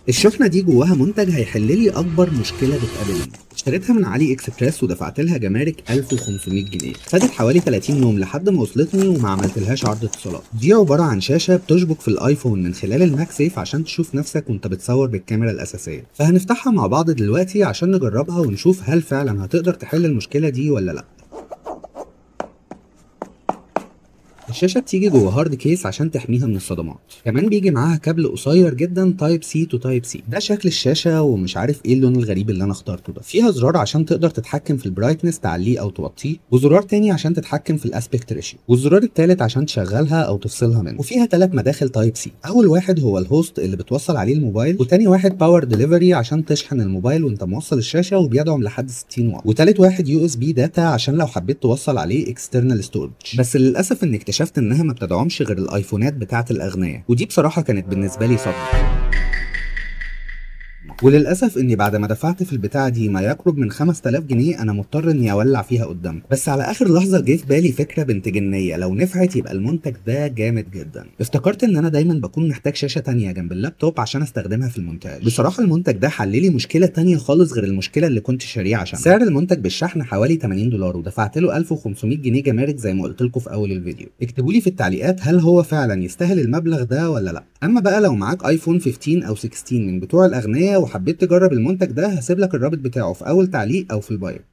الشحنة دي جواها منتج هيحل لي أكبر مشكلة بتقابلني اشتريتها من علي اكسبريس ودفعت لها جمارك 1500 جنيه خدت حوالي 30 يوم لحد ما وصلتني وما عملتلهاش عرض اتصالات دي عبارة عن شاشة بتشبك في الايفون من خلال الماك سيف عشان تشوف نفسك وانت بتصور بالكاميرا الأساسية فهنفتحها مع بعض دلوقتي عشان نجربها ونشوف هل فعلا هتقدر تحل المشكلة دي ولا لأ الشاشة بتيجي جوه هارد كيس عشان تحميها من الصدمات كمان بيجي معاها كابل قصير جدا تايب سي تو تايب سي ده شكل الشاشة ومش عارف ايه اللون الغريب اللي انا اخترته ده فيها زرار عشان تقدر تتحكم في البرايتنس تعليه او توطيه وزرار تاني عشان تتحكم في الاسبكت ريشيو والزرار التالت عشان تشغلها او تفصلها منه وفيها ثلاث مداخل تايب سي اول واحد هو الهوست اللي بتوصل عليه الموبايل وتاني واحد باور ديليفري عشان تشحن الموبايل وانت موصل الشاشة وبيدعم لحد 60 واط وتالت واحد يو اس بي داتا عشان لو حبيت توصل عليه اكسترنال ستورج بس للاسف اني اكتشفت انها ما بتدعمش غير الايفونات بتاعه الاغنياء ودي بصراحه كانت بالنسبه لي صدمه وللاسف اني بعد ما دفعت في البتاعه دي ما يقرب من 5000 جنيه انا مضطر اني اولع فيها قدامكم بس على اخر لحظه جه في بالي فكره بنت جنيه لو نفعت يبقى المنتج ده جامد جدا افتكرت ان انا دايما بكون محتاج شاشه تانية جنب اللابتوب عشان استخدمها في المونتاج بصراحه المنتج ده حل لي مشكله تانية خالص غير المشكله اللي كنت شاريها عشان سعر المنتج بالشحن حوالي 80 دولار ودفعت له 1500 جنيه جمارك زي ما قلت لكم في اول الفيديو اكتبوا لي في التعليقات هل هو فعلا يستاهل المبلغ ده ولا لا اما بقى لو معاك ايفون 15 او 16 من بتوع الاغنياء وحبيت تجرب المنتج ده هسيب لك الرابط بتاعه في اول تعليق او في البايو